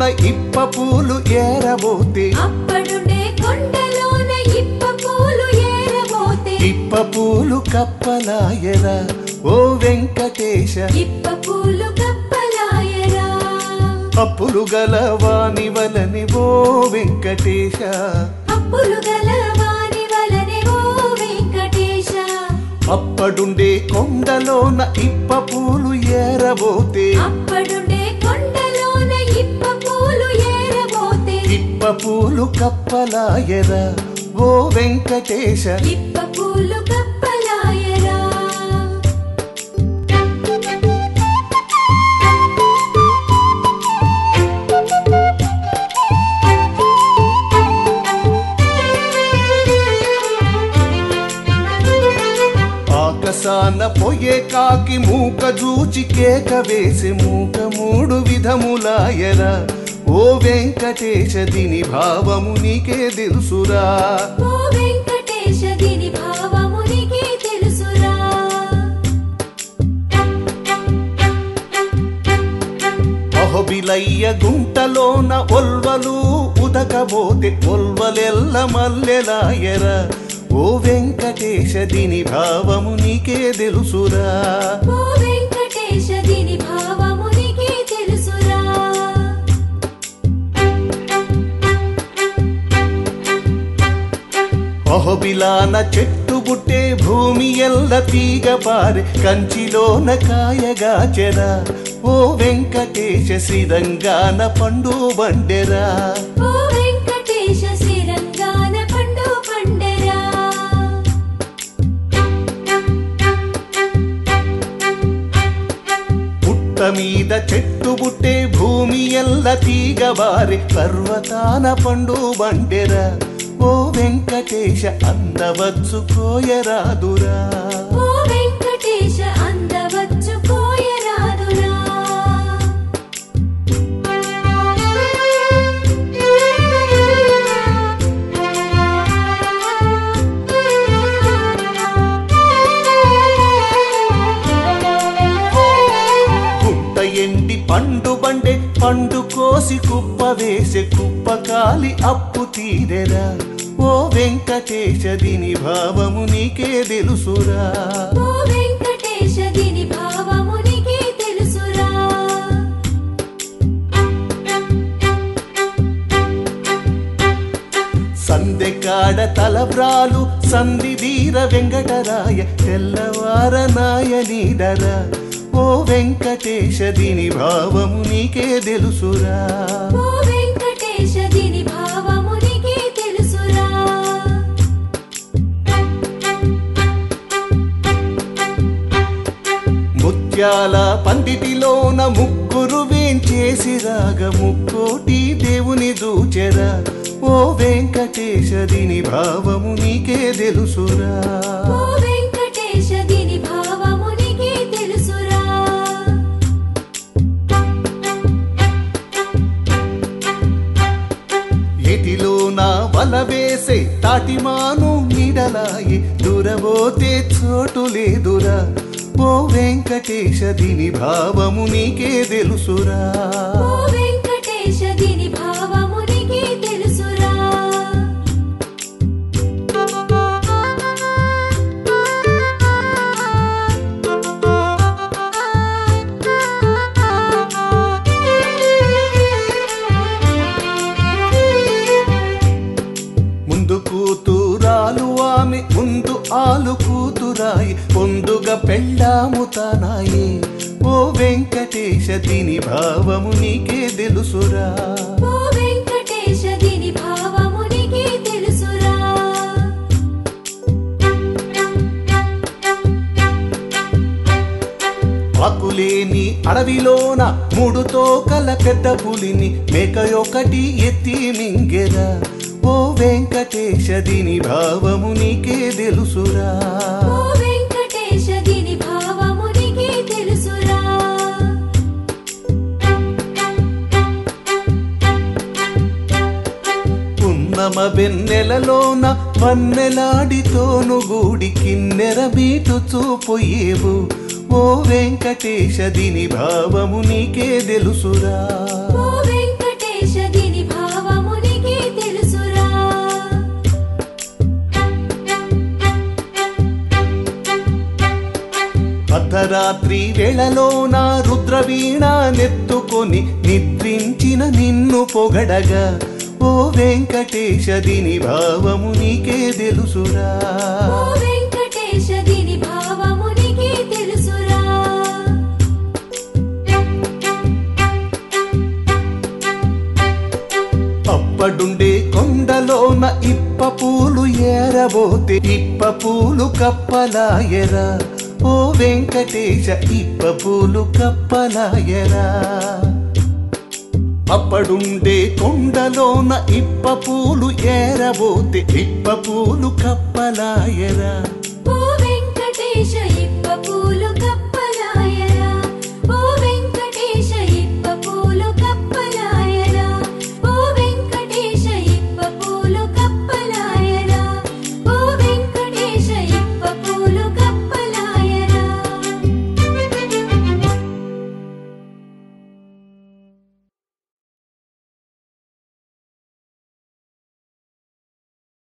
ఇప్ప పూలు ఏరబోతే అప్పుడుండే కొండలోన ఇప్ప పూలు ఏరబోతే ఇప్ప పూలు కప్పలాయరా ఓ వెంకటేశ ఇప్ప పూలు కప్పలాయరా అప్పులు గల వాని వలని ఓ వెంకటేశ అప్పులు గల వారి వలనే ఓ వెంకటేశ అప్పడుండే కొండలోన ఇప్ప పూలు ఏరబోతే అప్పుడుండే కొండలోన ఇప్ప పూలు ఏరబోతే ఇప్ప పూలు కప్పలాయరా ఓ వెంకటేశ ఇప్ప పూలు కప్పలాయరా ఆకసాన పొయ్యే కాకి మూక జూచి కేక వేసి మూక మూడు విధములాయరా ఓ వెంకటేశ దీని భావము నీకే తెలుసురా ఓ వెంకటేశ దీని భావము నీకే తెలుసురా అహోబిలయ్య గుంటలోన ఒల్వలు ఉదకబోతే ఒల్వలెల్ల మల్లెలాయరా ఓ వెంకటేశ దీని భావము నీకే తెలుసురా ఓ వెంకటేశ దీని భావము నీకే తెలుసురా అహోబిలాన చెట్టు బుట్టే భూమి ఎల్ల తీగ పారె కంచిలోన కాయగాచెరా ఓ వెంకటేశ శ్రీరంగాన పండు బండెరా ఓ వెంకటేశ శ్రీరంగాన పండు పండరా పుట్ట మీద చెట్టు బుట్టే భూమి ఎల్ల తీగ బారి పర్వతాన పండు బండెరా ఓ వెంకటేశ అందవచ్చు కోయరాదురా ఓ వెంకటేశ అందవచ్చు కోయరాదురా గుంట ఎండి పండు బండే పండు కోసి కుప్ప వేసే కుప్ప కాలి అప్పు తీరెరా ఓ వెంకటేశ దీని భావము నీకే తెలుసురా ఓ వెంకటేశ దీని భావము నీకే తెలుసురా సందెకాడ తలబ్రాలు సంధిధీర వెంకటరాయ తెల్లవార నాయనీడరా ఓ వెంకటేశ దీని భావము నీకే తెలుసురా ఓ వెంకటేశ దీని భావము నీకే తెలుసురా ముత్యాల పందిటిలోన ముగ్గురు వేంచేసి రాగ ముక్కోటి దేవుని దూచెరా ఓ వెంకటేశ దీని భావము నీకే తెలుసురా ఓ వెంకటేశ దీని భావము నీకే తెలుసురా ఎటిలో నా వల వేసే తాటిమాను నిడలాయి దూరబోతే చోటు లేదురా ఓ వెంకటేశ దీని భావము నీకే తెలుసురా ఓ వెంకటేశ దీని భావము నీకే తెలుసురా ముందు కూతురాలు ఆమె ముందు ఆలు కూతురాయి పొందుగా పెళ్ళాము తానాయి ఓ వెంకటేశ దీని భావము నీకే తెలుసురా ఓ వెంకటేశ దీని భావము నీకే తెలుసురా ఆకులేని అడవిలోన మూడు తోకల పెద్ద పులిని మేకయొకటి ఎత్తి మింగెరా ఓ వెంకటేశ దీని భావము నీకే తెలుసురా ఓ వెంకటేశ దీని భావము నీకే తెలుసురా పున్నమ వెన్నెలలోన వన్నెలాడితోను గూడి కిన్నెర మీటు చూపోయేవు ఓ వెంకటేశ దీని భావము నీకే తెలుసురా ఓ వెంకటేశ రాత్రి వేళలో నా రుద్రవీణ నెత్తుకొని నిద్రించిన నిన్ను పొగడగా ఓ వెంకటేశ దీని భావము నీకే తెలుసురా ఓ వెంకటేశ దీని భావము నీకే తెలుసురా అప్పడుండే కొండలోన ఇప్ప పూలు ఏరబోతే ఇప్ప పూలు కప్పలాయరా ఓ వెంకటేశ ఇప్ప పూలు కప్పలాయరా అప్పడుండే కొండలోన ఇప్ప పూలు ఏరబోతే ఇప్ప పూలు కప్పలాయరా ఓ వెంకటేశ